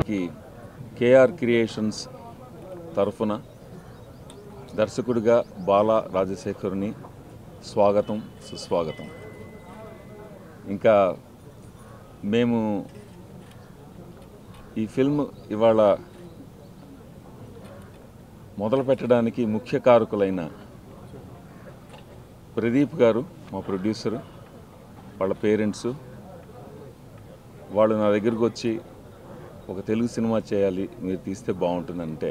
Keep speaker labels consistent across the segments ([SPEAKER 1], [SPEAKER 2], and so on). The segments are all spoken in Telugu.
[SPEAKER 1] కి కేఆర్ క్రియేషన్స్ తరఫున దర్శకుడిగా బాలా రాజశేఖర్ని స్వాగతం సుస్వాగతం ఇంకా మేము ఈ ఫిల్మ్ ఇవాళ మొదలు పెట్టడానికి ముఖ్య కారకులైన ప్రదీప్ గారు మా ప్రొడ్యూసరు వాళ్ళ పేరెంట్స్ వాళ్ళు నా దగ్గరికి వచ్చి ఒక తెలుగు సినిమా చేయాలి మీరు తీస్తే బాగుంటుందంటే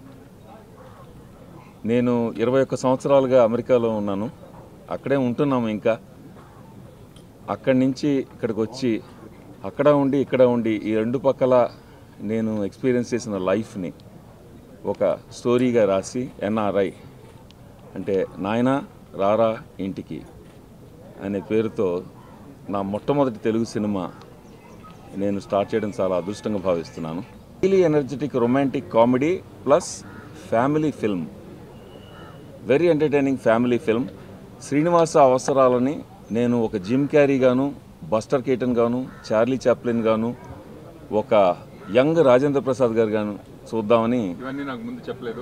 [SPEAKER 1] నేను ఇరవై ఒక్క సంవత్సరాలుగా అమెరికాలో ఉన్నాను అక్కడే ఉంటున్నాము ఇంకా అక్కడి నుంచి ఇక్కడికి వచ్చి అక్కడ ఉండి ఇక్కడ ఉండి ఈ రెండు పక్కల నేను ఎక్స్పీరియన్స్ చేసిన లైఫ్ని ఒక స్టోరీగా రాసి ఎన్ఆర్ఐ అంటే నాయన రారా ఇంటికి అనే పేరుతో నా మొట్టమొదటి తెలుగు సినిమా నేను స్టార్ట్ చేయడం చాలా అదృష్టంగా భావిస్తున్నాను highly energetic romantic comedy plus family film very entertaining family film Srinivasa అవసరాలని నేను ఒక జిమ్ క్యారీ గాను బస్టర్ కేటన్ గాను చార్లీ చాప్లిన్ గాను ఒక యంగ్ రాజేంద్ర ప్రసాద్ గారు గాను చూద్దామని
[SPEAKER 2] ఇవన్నీ నాకు ముందు చెప్పలేదు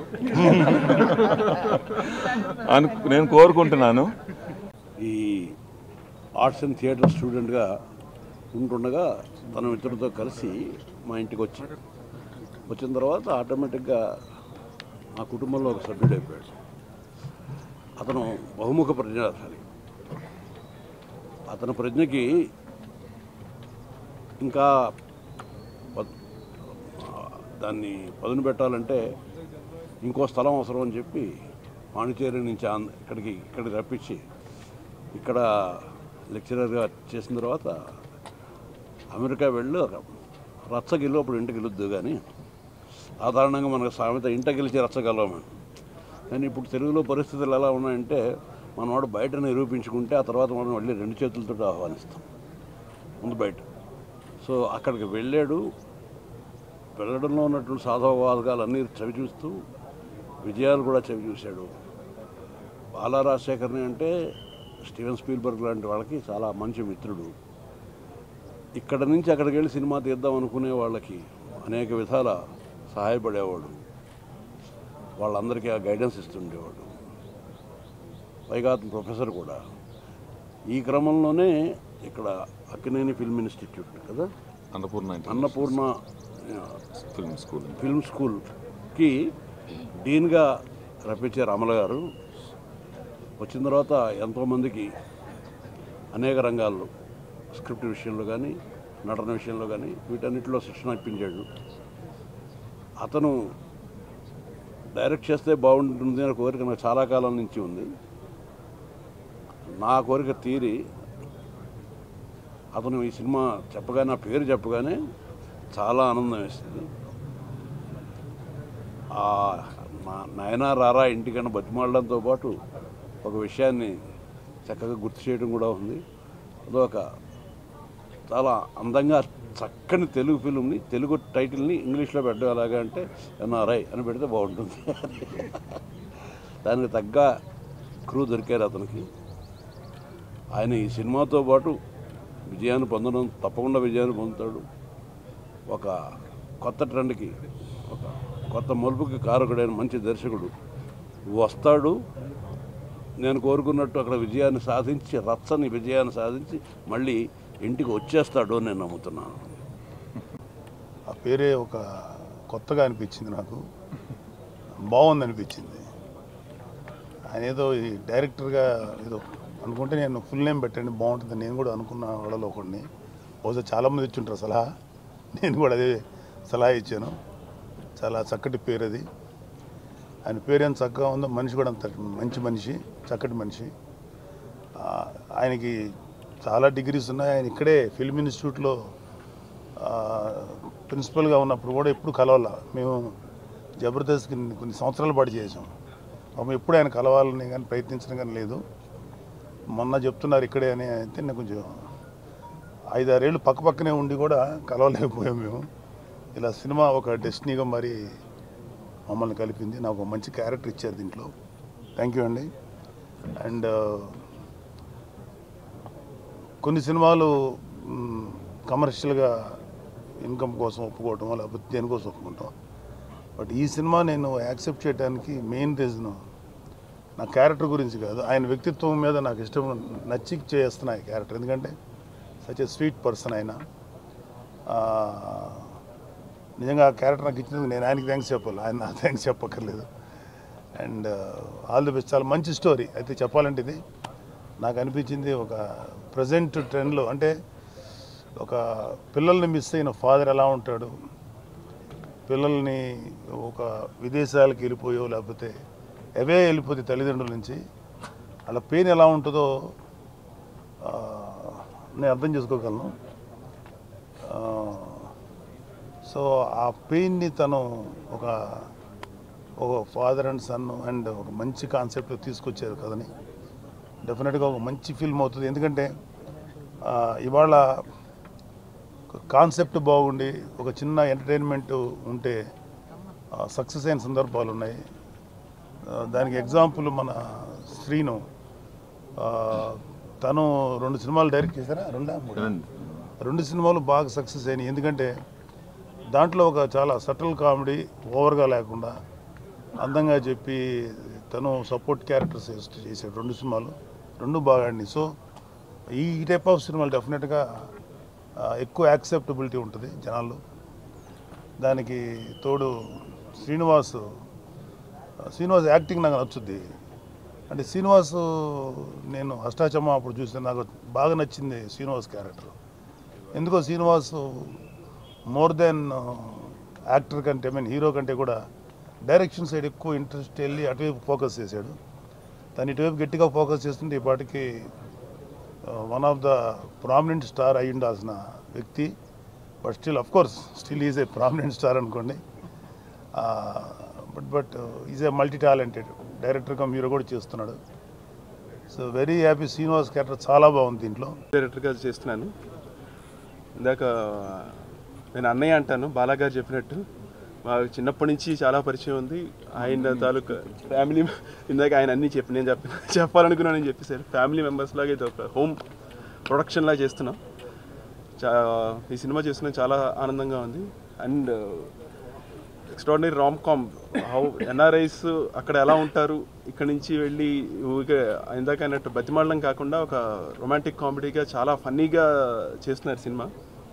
[SPEAKER 1] అను నేను కోరుకుంటున్నాను
[SPEAKER 3] ఈ ఆర్ట్స్ అండ్ థియేటర్ స్టూడెంట్గా ఉంటుండగా తన మిత్రుడితో కలిసి మా ఇంటికి వచ్చి వచ్చిన తర్వాత ఆటోమేటిక్గా మా కుటుంబంలో ఒక సభ్యుడు అయిపోయాడు అతను బహుముఖ ప్రజ్ఞాశాలి అతని ప్రజ్ఞకి ఇంకా పద్- దాన్ని పదును పెట్టాలంటే ఇంకో స్థలం అవసరం అని చెప్పి పాండిచేరి నుంచి ఆంధ్ర ఇక్కడికి ఇక్కడికి రప్పించి ఇక్కడ లెక్చరర్గా చేసిన తర్వాత అమెరికా వెళ్ళి రచ్చగిల్లు అప్పుడు ఇంటికి వెళ్ళొద్దు కానీ సాధారణంగా మనకు సామెత ఇంట గెలిచి రచ్చగలమని కానీ ఇప్పుడు తెలుగులో పరిస్థితులు ఎలా ఉన్నాయంటే మనవాడు బయట నిరూపించుకుంటే ఆ తర్వాత మనం మళ్ళీ రెండు చేతులతో ఆహ్వానిస్తాం ముందు బయట సో అక్కడికి వెళ్ళాడు వెళ్ళడంలో ఉన్నటువంటి సాధవవాదకాలన్నీ చవి చూస్తూ విజయాలు కూడా చవి చూశాడు బాలా రాజశేఖర్ని అంటే స్టీవెన్ స్పీల్బర్గ్ లాంటి వాళ్ళకి చాలా మంచి మిత్రుడు ఇక్కడ నుంచి అక్కడికి వెళ్ళి సినిమా తీద్దాం అనుకునే వాళ్ళకి అనేక విధాల సహాయపడేవాడు వాళ్ళందరికీ ఆ గైడెన్స్ ఇస్తుండేవాడు పైగా అతను ప్రొఫెసర్ కూడా ఈ క్రమంలోనే ఇక్కడ అక్కినేని ఫిల్మ్ ఇన్స్టిట్యూట్ కదా
[SPEAKER 1] అన్నపూర్ణ
[SPEAKER 3] అన్నపూర్ణ ఆ,
[SPEAKER 1] ఫిల్మ్ స్కూల్
[SPEAKER 3] ఫిల్మ్ స్కూల్కి డీన్గా రప్పించారు అమల గారు వచ్చిన తర్వాత ఎంతోమందికి అనేక రంగాల్లో స్క్రిప్ట్ విషయంలో కానీ నటన విషయంలో కానీ వీటన్నిటిలో శిక్షణ ఇప్పించాడు అతను డైరెక్ట్ చేస్తే బాగుంటుంది అనే కోరిక నాకు చాలా కాలం నుంచి ఉంది నా కోరిక తీరి అతను ఈ సినిమా చెప్పగానే నా పేరు చెప్పగానే చాలా ఆనందం వేసింది ఆ నా నాయనా రారా ఇంటికన్నా బతిమాలడంతో పాటు ఒక విషయాన్ని చక్కగా గుర్తు చేయడం కూడా ఉంది అదొక చాలా అందంగా చక్కని తెలుగు ఫిలింని తెలుగు టైటిల్ని ఇంగ్లీష్లో పెట్టడం ఎలాగా అంటే ఎన్ఆర్ఐ అని పెడితే బాగుంటుంది దానికి తగ్గ క్రూ దొరికారు అతనికి ఆయన ఈ సినిమాతో పాటు విజయాన్ని పొందడం తప్పకుండా విజయాన్ని పొందుతాడు ఒక కొత్త ట్రెండ్కి ఒక కొత్త మలుపుకి కారకుడైన మంచి దర్శకుడు వస్తాడు నేను కోరుకున్నట్టు అక్కడ విజయాన్ని సాధించి రచ్చని విజయాన్ని సాధించి మళ్ళీ ఇంటికి వచ్చేస్తాడు అని నేను నమ్ముతున్నాను
[SPEAKER 4] ఆ పేరే ఒక కొత్తగా అనిపించింది నాకు బాగుంది అనిపించింది ఆయన ఏదో ఈ డైరెక్టర్గా ఏదో అనుకుంటే నేను ఫుల్ నేమ్ పెట్టండి బాగుంటుంది నేను కూడా అనుకున్న వాళ్ళలో ఒకడిని బహుశా చాలామంది ఇచ్చుంటారు సలహా నేను కూడా అదే సలహా ఇచ్చాను చాలా చక్కటి పేరు అది ఆయన పేరు ఎంత చక్కగా ఉందో మనిషి కూడా అంత మంచి మనిషి చక్కటి మనిషి ఆ, ఆయనకి చాలా డిగ్రీస్ ఉన్నాయి ఆయన ఇక్కడే ఫిల్మ్ ఇన్స్టిట్యూట్లో ఆ, ప్రిన్సిపల్గా ఉన్నప్పుడు కూడా ఎప్పుడు కలవాల మేము జబర్దస్త్కి కొన్ని సంవత్సరాల పాటు చేసాం పాపం ఎప్పుడు ఆయన కలవాలని కానీ ప్రయత్నించడం కానీ లేదు మొన్న చెప్తున్నారు ఇక్కడే అని అయితే నేను కొంచెం ఐదారేళ్ళు పక్క పక్కనే ఉండి కూడా కలవలేకపోయాం మేము ఇలా సినిమా ఒక డెస్టినీగా మరి మమ్మల్ని కలిపింది నాకు ఒక మంచి క్యారెక్టర్ ఇచ్చారు దీంట్లో థ్యాంక్ యూ అండి అండ్ కొన్ని సినిమాలు కమర్షియల్గా ఇన్కమ్ కోసం ఒప్పుకోవటం లేకపోతే దేనికోసం ఒప్పుకుంటాం బట్ ఈ సినిమా నేను యాక్సెప్ట్ చేయడానికి మెయిన్ రీజన్ నా క్యారెక్టర్ గురించి కాదు ఆయన వ్యక్తిత్వం మీద నాకు ఇష్టం నచ్చి చేస్తున్నా ఈ క్యారెక్టర్ ఎందుకంటే సచ్ ఎ స్వీట్ పర్సన్ ఆయన ఆ, నిజంగా ఆ క్యారెక్టర్ నాకు ఇచ్చినందుకు నేను ఆయనకి థ్యాంక్స్ చెప్పాలి ఆయన నాకు థ్యాంక్స్ చెప్పక్కర్లేదు అండ్ ఆల్ ది బెస్ట్ చాలా మంచి స్టోరీ అయితే చెప్పాలంటే ఇది నాకు అనిపించింది ఒక ప్రజెంట్ ట్రెండ్లో అంటే ఒక పిల్లల్ని మిస్ అయిన ఫాదర్ ఎలా ఉంటాడు పిల్లల్ని ఒక విదేశాలకు వెళ్ళిపోయో లేకపోతే అవే వెళ్ళిపోతే తల్లిదండ్రుల నుంచి వాళ్ళ పెయిన్ ఎలా ఉంటుందో ఆ, నేను అర్థం చేసుకోగలను ఆ, సో ఆ పెయిన్ని తను ఒక ఒక ఫాదర్ అండ్ సన్ అండ్ ఒక మంచి కాన్సెప్ట్ తీసుకొచ్చారు కదని డెఫినెట్గా ఒక మంచి ఫిల్మ్ అవుతుంది ఎందుకంటే ఆ, ఇవాళ కాన్సెప్ట్ బాగుండి ఒక చిన్న ఎంటర్టైన్మెంట్ ఉంటే సక్సెస్ అయిన సందర్భాలు ఉన్నాయి ఆ, దానికి ఎగ్జాంపుల్ మన శ్రీను ఆ, తను రెండు సినిమాలు డైరెక్ట్ చేశారా రెండా మూడా? రెండు సినిమాలు బాగా సక్సెస్ అయినాయి ఎందుకంటే దాంట్లో ఒక చాలా సటిల్ కామెడీ ఓవర్గా లేకుండా అందంగా చెప్పి తను సపోర్ట్ క్యారెక్టర్స్ చేస్తూ చేశాడు రెండు సినిమాలు రెండు బాగా ఆడినాయి సో ఈ టైప్ ఆఫ్ సినిమాలు డెఫినెట్గా ఆ, ఎక్కువ యాక్సెప్టబిలిటీ ఉంటుంది జనాల్లో దానికి తోడు శ్రీనివాస్ శ్రీనివాస్ యాక్టింగ్ నాకు నచ్చుద్ది అంటే శ్రీనివాస్ నేను అష్టాచమ్మ అప్పుడు చూస్తే నాకు బాగా నచ్చింది శ్రీనివాస్ క్యారెక్టర్ ఎందుకో శ్రీనివాస్ మోర్ దెన్ యాక్టర్ కంటే ఐ మీన్ హీరో కంటే కూడా డైరెక్షన్ సైడ్ ఎక్కువ ఇంట్రెస్ట్ వెళ్ళి అటువైపు ఫోకస్ చేశాడు తను ఇటువైపు గట్టిగా ఫోకస్ చేస్తుంటే ఈ పాటికి one of the prominent star అయి ఉండాల్సిన వ్యక్తి but still of course still is a prominent star అనుకోండి but but is a multi talented director come hero కూడా చేస్తున్నాడు so very happy Srinivas character చాలా బాగుంది దీంట్లో
[SPEAKER 2] డైరెక్టర్గా చేస్తున్నాను ఇందాక నేను అన్నయ్య అంటాను బాలాగారు చెప్పినట్టు మాకు చిన్నప్పటి నుంచి చాలా పరిచయం ఉంది ఆయన తాలూకా ఫ్యామిలీ ఇందాక ఆయన అన్నీ చెప్పి నేను చెప్పి చెప్పాలనుకున్నాను నేను చెప్పేసారు ఫ్యామిలీ మెంబర్స్ లాగా ఇది ఒక హోమ్ ప్రొడక్షన్ లాగా చేస్తున్నాం చా ఈ సినిమా చేస్తున్నాం చాలా ఆనందంగా ఉంది and extraordinary rom com how NRIs అక్కడ ఎలా ఉంటారు ఇక్కడ నుంచి వెళ్ళి ఊరికే ఇందాక అన్నట్టు బతిమాడడం కాకుండా ఒక రొమాంటిక్ కామెడీగా చాలా ఫన్నీగా చేస్తున్నారు సినిమా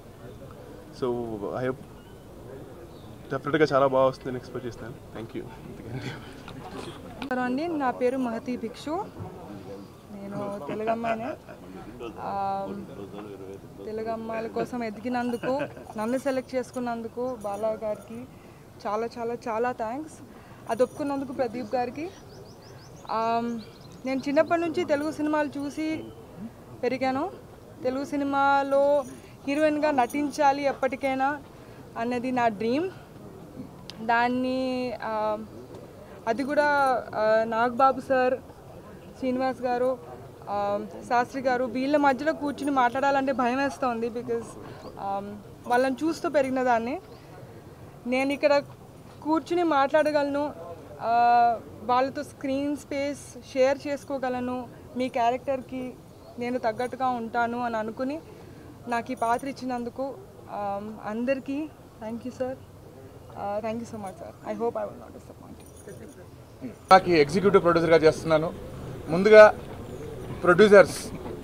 [SPEAKER 2] సో ఐ హోప్ డెఫినెట్గా చాలా బాగా వస్తుందని ఎక్స్పెక్ట్ చేస్తాను థ్యాంక్ యూ
[SPEAKER 5] నమస్కారం అండి నా పేరు మహతి భిక్షు నేను తెలుగు అమ్మాయినే ఆ, తెలుగు అమ్మాయిల కోసం ఎదిగినందుకు నన్ను సెలెక్ట్ చేసుకున్నందుకు బాలా గారికి చాలా చాలా చాలా థ్యాంక్స్ అది ఒప్పుకున్నందుకు ప్రదీప్ గారికి ఆ, నేను చిన్నప్పటి నుంచి తెలుగు సినిమాలు చూసి పెరిగాను తెలుగు సినిమాలో హీరోయిన్గా నటించాలి ఎప్పటికైనా అన్నది నా డ్రీమ్ దాన్ని ఆ, అది కూడా ఆ, నాగబాబు సార్ శ్రీనివాస్ గారు ఆ, శాస్త్రి గారు వీళ్ళ మధ్యలో కూర్చుని మాట్లాడాలంటే భయం వేస్తుంది బికాజ్ వాళ్ళని చూస్తూ పెరిగిన దాన్ని నేను ఇక్కడ కూర్చుని మాట్లాడగలను ఆ, వాళ్ళతో స్క్రీన్ స్పేస్ షేర్ చేసుకోగలను మీ క్యారెక్టర్కి నేను తగ్గట్టుగా ఉంటాను అని అనుకుని నాకు ఈ పాత్ర ఇచ్చినందుకు ఆ, అందరికీ thank you sir thank you so much sir I hope I will not disappoint
[SPEAKER 6] నాకు ఎగ్జిక్యూటివ్ ప్రొడ్యూసర్గా చేస్తున్నాను ముందుగా ప్రొడ్యూసర్స్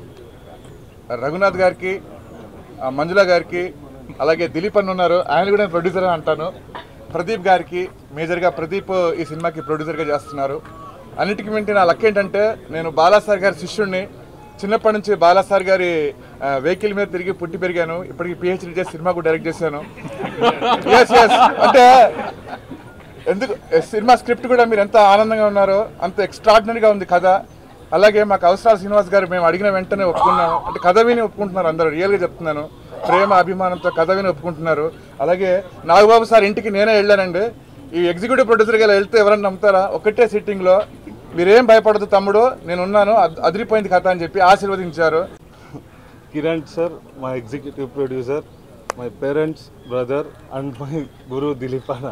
[SPEAKER 6] రఘునాథ్ గారికి ఆ, మంజుల గారికి అలాగే దిలీప్ అన్న ఉన్నారు ఆయన కూడా నేను ప్రొడ్యూసర్ అని అంటాను ప్రదీప్ గారికి మేజర్గా ప్రదీప్ ఈ సినిమాకి ప్రొడ్యూసర్గా చేస్తున్నారు అన్నిటికీ మింటి నా లక్ ఏంటంటే నేను బాలాసార్ గారి శిష్యుడిని చిన్నప్పటి నుంచి బాలాసార్ గారి వెహికల్ మీద తిరిగి పుట్టి పెరిగాను ఇప్పటికి పిహెచ్డీ చేసి సినిమా కూడా డైరెక్ట్ చేశాను ఎస్ ఎస్ అంటే ఎందుకు సినిమా స్క్రిప్ట్ కూడా మీరు ఎంత ఆనందంగా ఉన్నారో అంత ఎక్స్ట్రాడినరీగా ఉంది కథ అలాగే మాకు అవసరాల శ్రీనివాస్ గారు మేము అడిగిన వెంటనే ఒప్పుకున్నాము అంటే కథ విని ఒప్పుకుంటున్నారు అందరూ రియల్గా చెప్తున్నాను ప్రేమ అభిమానంతో కథ విని ఒప్పుకుంటున్నారు అలాగే నాగబాబు సార్ ఇంటికి నేనే వెళ్ళానండి ఈ ఎగ్జిక్యూటివ్ ప్రొడ్యూసర్గా ఇలా వెళ్తే ఎవరైనా నమ్ముతారా ఒకటే సిట్టింగ్లో మీరేం భయపడదు తమ్ముడు నేను ఉన్నాను అద్- అదిరిపోయింది కథ అని చెప్పి ఆశీర్వదించారు
[SPEAKER 7] Kiran sir, my executive producer, my parents, brother, and my guru Dilipana.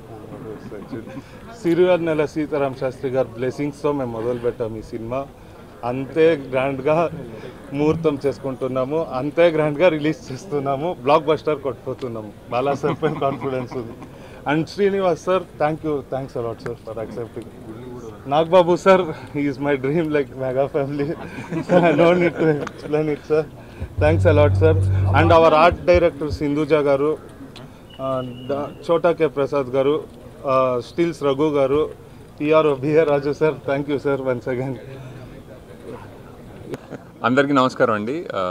[SPEAKER 7] సిరివర్ నెల సీతారాం శాస్త్రి గారి బ్లెస్సింగ్స్తో మేము మొదలుపెట్టాం ఈ సినిమా అంతే గ్రాండ్గా ముహూర్తం చేసుకుంటున్నాము అంతే గ్రాండ్గా రిలీజ్ చేస్తున్నాము బ్లాక్ బస్టర్ కొట్టుపోతున్నాము బాలా సార్ పైన కాన్ఫిడెన్స్ ఉంది and Srinivas sir thank you thanks a lot sir for accepting Nagababu sir is my dream like mega family I no need to explain it sir thanks a lot sir and our art director Sindhuja garu Chota K Prasad garu stills Raghu garu TRO BR Raju sir thank you sir once again
[SPEAKER 8] అందరికీ నమస్కారం అండి ఆ,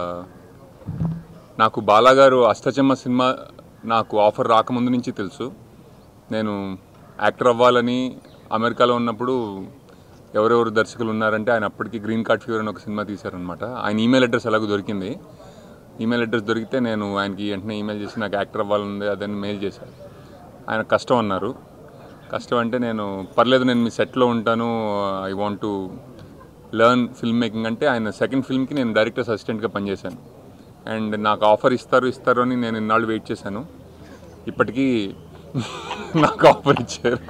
[SPEAKER 8] నాకు బాలాగారు అష్టచమ్మ సినిమా నాకు ఆఫర్ రాకముందు నుంచి తెలుసు నేను యాక్టర్ అవ్వాలని అమెరికాలో ఉన్నప్పుడు ఎవరెవరు దర్శకులు ఉన్నారంటే ఆయన అప్పటికి గ్రీన్ కార్డ్ ఫీవర్ అని ఒక సినిమా తీశారనమాట ఆయన ఈమెయిల్ అడ్రస్ ఎలాగో దొరికింది ఈమెయిల్ అడ్రస్ దొరికితే నేను ఆయనకి వెంటనే ఈమెయిల్ చేసి నాకు యాక్టర్ అవ్వాలని అదని మెయిల్ చేశాను ఆయన కష్టం అన్నారు కష్టం అంటే నేను పర్లేదు నేను మీ సెట్లో ఉంటాను I want to learn film making అంటే ఆయన సెకండ్ ఫిల్మ్కి నేను డైరెక్టర్స్ అసిస్టెంట్గా పనిచేశాను అండ్ నాకు ఆఫర్ ఇస్తారు ఇస్తారు అని నేను ఇన్నాళ్ళు వెయిట్ చేశాను ఇప్పటికీ నాకు ఆఫర్ ఇచ్చారు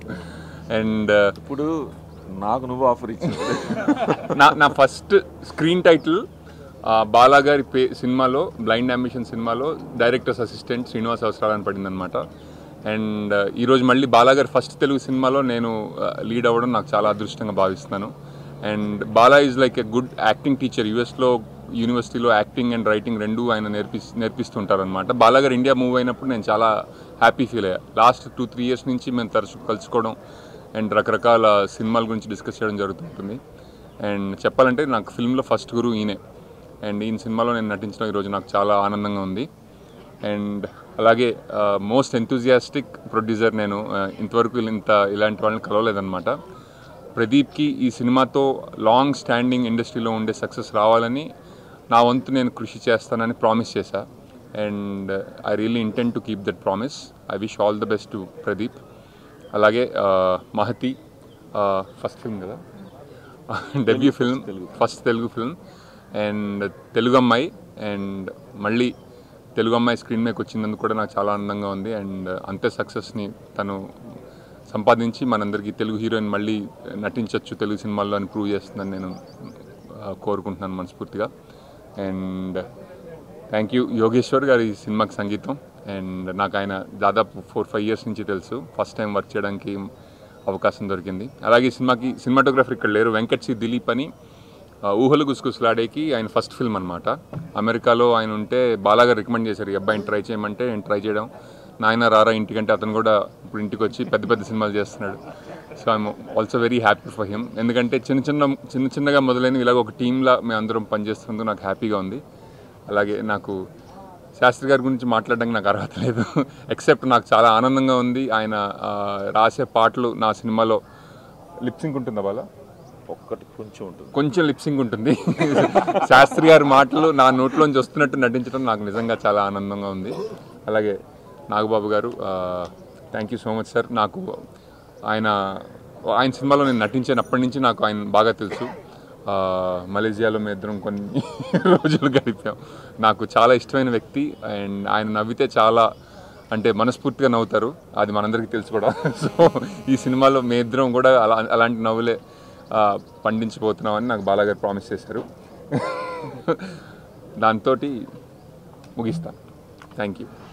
[SPEAKER 8] అండ్
[SPEAKER 1] ఇప్పుడు నాకు నువ్వు ఆఫర్ ఇచ్చావు
[SPEAKER 8] నా నా ఫస్ట్ స్క్రీన్ టైటిల్ బాలా గారి పే సినిమాలో బ్లైండ్ అంబిషన్ సినిమాలో డైరెక్టర్స్ అసిస్టెంట్ శ్రీనివాస్ అవసరాలని పడిందనమాట అండ్ ఈరోజు మళ్ళీ బాలా గారి ఫస్ట్ తెలుగు సినిమాలో నేను లీడ్ అవ్వడం నాకు చాలా అదృష్టంగా భావిస్తున్నాను and Bala is like a good acting teacher యూఎస్లో యూనివర్సిటీలో యాక్టింగ్ అండ్ రైటింగ్ రెండు ఆయన నేర్పి నేర్పిస్తుంటారనమాట బాలా గారు ఇండియా మూవ్ అయినప్పుడు నేను చాలా హ్యాపీ ఫీల్ అయ్యా లాస్ట్ టూ త్రీ ఇయర్స్ నుంచి మేము తరచు కలుసుకోవడం అండ్ రకరకాల సినిమాల గురించి డిస్కస్ చేయడం జరుగుతుంటుంది అండ్ చెప్పాలంటే నాకు ఫిల్మ్లో ఫస్ట్ గురువు ఈయనే అండ్ ఈయన సినిమాలో నేను నటించడం ఈరోజు నాకు చాలా ఆనందంగా ఉంది అండ్ అలాగే మోస్ట్ ఎంతూజియాస్టిక్ ప్రొడ్యూసర్ నేను ఆ, ఇంతవరకు ఇంత ఇలాంటి వాళ్ళని కలవలేదన్నమాట ప్రదీప్కి ఈ సినిమాతో లాంగ్ స్టాండింగ్ ఇండస్ట్రీలో ఉండే సక్సెస్ రావాలని నా వంతు నేను కృషి చేస్తానని ప్రామిస్ చేశా and I really intend to keep that promise I wish all the best to Pradeep అలాగే ఆ, మహతి ఫస్ట్ ఫిల్మ్ కదా debut film first Telugu film and Telugu అమ్మాయి అండ్ మళ్ళీ తెలుగు అమ్మాయి స్క్రీన్ మీదకి వచ్చినందుకు కూడా నాకు చాలా ఆనందంగా ఉంది అండ్ అంతే సక్సెస్ని తను సంపాదించి మనందరికీ తెలుగు హీరోయిన్ మళ్ళీ నటించవచ్చు తెలుగు సినిమాల్లో అని ప్రూవ్ చేస్తుందని నేను ఆ, కోరుకుంటున్నాను మనస్ఫూర్తిగా అండ్ థ్యాంక్ యూ యోగేశ్వర్ గారి ఈ సినిమాకి సంగీతం అండ్ నాకు ఆయన దాదాపు ఫోర్ ఫైవ్ ఇయర్స్ నుంచి తెలుసు ఫస్ట్ టైం వర్క్ చేయడానికి అవకాశం దొరికింది అలాగే ఈ సినిమాకి సినిమాటోగ్రఫర్ ఇక్కడ లేరు వెంకట్ సి దిలీప్ అని ఆ, ఊహలు గుసగుసలాడేకి ఆయన ఫస్ట్ ఫిల్మ్ అనమాట అమెరికాలో ఆయన ఉంటే బాలాగా రికమెండ్ చేశారు ఈ అబ్బాయిని ట్రై చేయమంటే నేను ట్రై చేయడం నాయన రారా ఇంటికంటే అతను కూడా ఇప్పుడు ఇంటికి వచ్చి పెద్ద పెద్ద సినిమాలు చేస్తున్నాడు so I'm also very happy for him ఎందుకంటే చిన్న చిన్న చిన్న చిన్నగా మొదలైన ఇలాగ ఒక టీంలా మేము అందరం పనిచేస్తున్నందుకు నాకు హ్యాపీగా ఉంది అలాగే నాకు శాస్త్రి గారి గురించి మాట్లాడడానికి నాకు అర్హత లేదు ఎక్సెప్ట్ నాకు చాలా ఆనందంగా ఉంది ఆయన ఆ, రాసే పాటలు నా సినిమాలో లిప్సింగ్ ఉంటుందా బాలా
[SPEAKER 1] ఒక్కటి కొంచెం ఉంటుంది
[SPEAKER 8] కొంచెం లిప్సింగ్ ఉంటుంది శాస్త్రి గారి మాటలు నా నోట్లోంచి వస్తున్నట్టు నటించడం నాకు నిజంగా చాలా ఆనందంగా ఉంది అలాగే Nagababu garu thank you so much sir నాకు ఆయన ఆయన సినిమాలో నేను నటించినప్పటి నుంచి నాకు ఆయన బాగా తెలుసు ఆ, మలేజియాలో మేము ఇద్దరం కొన్ని రోజులు గడిపాం నాకు చాలా ఇష్టమైన వ్యక్తి అండ్ ఆయన నవ్వితే చాలా అంటే మనస్ఫూర్తిగా నవ్వుతారు అది మనందరికీ తెలుసు కూడా సో ఈ సినిమాలో మీ ఇద్దరం కూడా అలా అలాంటి నవ్వులే ఆ, పండించబోతున్నామని నాకు బాలాగారు ప్రామిస్ చేశారు దాంతో ముగిస్తాను థ్యాంక్ యూ